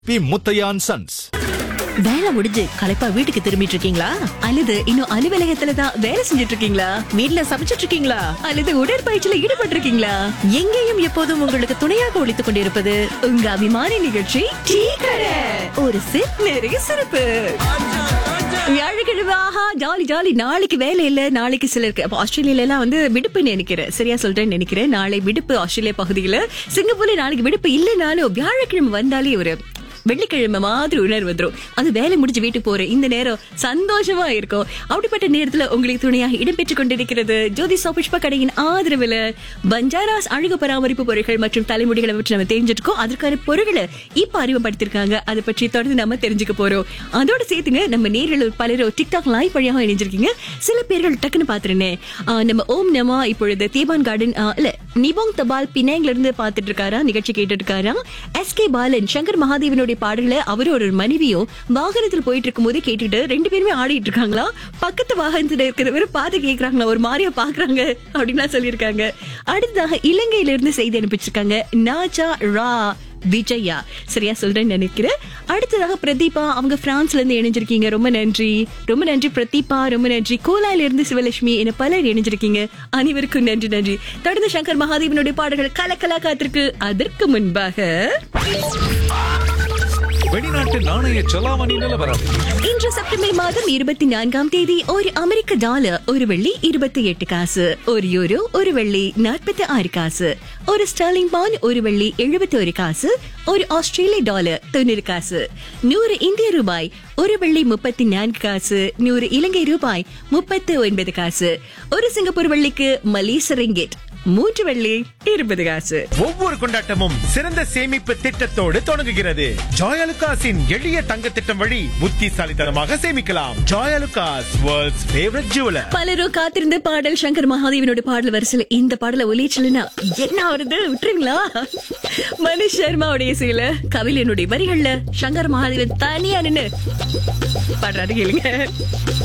B Muthaiyan sons வேலை முடிஞ்சு களைப்பா வீட்டுக்கு திரும்பிட்டு இருக்கீங்களா அல்லது இன்னும் அலுவலகத்துல தான் வேலை செஞ்சுட்டு இருக்கீங்களா வீட்ல சமைச்சிட்டு இருக்கீங்களா அல்லது உடற்பயிற்சியில ஈடுபட்டு இருக்கீங்களா எங்கேயும் எப்போதும் உங்களுக்கு துணையாக ஒழித்துக் கொண்டிருப்பது உங்க அபிமானி நிகழ்ச்சி டீ கடை ஒரு சிப் நிறைய சிறப்பு வியாழக்கிழமை ஆஹா ஜாலி ஜாலி நாளைக்கு வேலை இல்ல நாளைக்கு சிலருக்கு அப்ப ஆஸ்திரேலியால எல்லாம் வந்து விடுப்புன்னு நினைக்கிறேன் சரியா சொல்றேன்னு நினைக்கிறேன் நாளை விடுப்பு ஆஸ்திரேலியா பகுதியில சிங்கப்பூர்ல நாளைக்கு விடுப்பு இல்லைனாலும் வியாழக்கிழமை வந்தாலே ஒரு வெள்ளிக்கிழமை மாதிரி உணர்வு வந்துரும் அது வேலை முடிஞ்சு வீட்டுக்கு போற இந்த நேரம் சந்தோஷமா இருக்கும் அப்படிப்பட்ட நேரத்துல உங்களுக்கு துணையாக இடம்பெற்றுக் கொண்டிருக்கிறது ஜோதி புஷ்ப கடையின் ஆதரவுல பஞ்சாராஸ் அழகு பராமரிப்பு பொருட்கள் மற்றும் தலைமுடிகளை பற்றி நம்ம தெரிஞ்சுட்டு இருக்கோம் அதற்கான பொருட்களை இப்ப அறிமுகப்படுத்திருக்காங்க அதை பற்றி தொடர்ந்து நம்ம தெரிஞ்சுக்க போறோம் அதோட சேர்த்துங்க நம்ம நேரில் பலரும் டிக்டாக் லைவ் வழியாக இணைஞ்சிருக்கீங்க சில பேர்கள் டக்குன்னு பாத்துருனே நம்ம ஓம் நமா இப்பொழுது தீபான் கார்டன் ஆ, இல்ல நிபோங் தபால் பினாங்ல இருந்து பாத்துட்டு இருக்காரா நிகழ்ச்சி கேட்டுட்டு இருக்காரா எஸ் கே பாலன் சங்கர் மகாதேவனுடைய பாடல்களை அவரும் ஒரு மனைவியும் வாகனத்தில் போயிட்டு இருக்கும் போது கேட்டுட்டு ரெண்டு பேருமே ஆடிட்டு இருக்காங்களா பக்கத்து வாகனத்துல இருக்கிறவர் பாத்து கேக்குறாங்களா ஒரு மாதிரியா பாக்குறாங்க அப்படின்னு சொல்லியிருக்காங்க அடுத்ததாக இலங்கையில இருந்து செய்தி அனுப்பிச்சிருக்காங்க நாஜா ரா விஜயா சரியா சொல்றேன்னு நினைக்கிறேன் அடுத்ததாக பிரதீபா அவங்க பிரான்ஸ்ல இருந்து இணைஞ்சிருக்கீங்க ரொம்ப நன்றி ரொம்ப நன்றி பிரதீபா ரொம்ப நன்றி கோலாயில இருந்து சிவலட்சுமி என பலர் இணைஞ்சிருக்கீங்க அனைவருக்கும் நன்றி நன்றி தொடர்ந்து சங்கர் மகாதேவனுடைய பாடல்கள் கலக்கலா காத்திருக்கு அதற்கு முன்பாக வெளிநாட்டு நாணய செலாவணி நிலவரம் இன்று செப்டம்பர் மாதம் இருபத்தி நான்காம் தேதி ஒரு அமெரிக்க டாலர் ஒரு வெள்ளி இருபத்தி எட்டு காசு ஒரு யூரோ ஒரு வெள்ளி நாற்பத்தி ஆறு காசு ஒரு ஸ்டர்லிங் பான் ஒரு வெள்ளி எழுபத்தி ஒரு காசு ஒரு ஆஸ்திரேலிய டாலர் தொண்ணூறு காசு நூறு இந்திய ரூபாய் ஒரு வெள்ளி முப்பத்தி நான்கு காசு நூறு இலங்கை ரூபாய் முப்பத்து ஒன்பது காசு ஒரு சிங்கப்பூர் வெள்ளிக்கு மலேசிய ரிங்கிட் மூன்று வெள்ளி இருபது காசு ஒவ்வொரு கொண்டாட்டமும் சிறந்த சேமிப்பு திட்டத்தோடு தொடங்குகிறது ஜாயலுகாஸின் எளிய தங்க திட்டம் வழி புத்திசாலித்தனமாக சேமிக்கலாம் ஜாயலுகாஸ் வேர்ல்ட்ஸ் ஃபேவரட் ஜுவலர் பலரும் காத்திருந்த பாடல் சங்கர் மகாதேவனோட பாடல் வரிசையில இந்த பாடல ஒலிச்சலனா என்ன வருது விட்டுருங்களா மனுஷ் சர்மாவுடைய இசையில கவிழனுடைய வரிகள்ல சங்கர் மகாதேவன் தனியா நின்னு பாடுறாரு கேளுங்க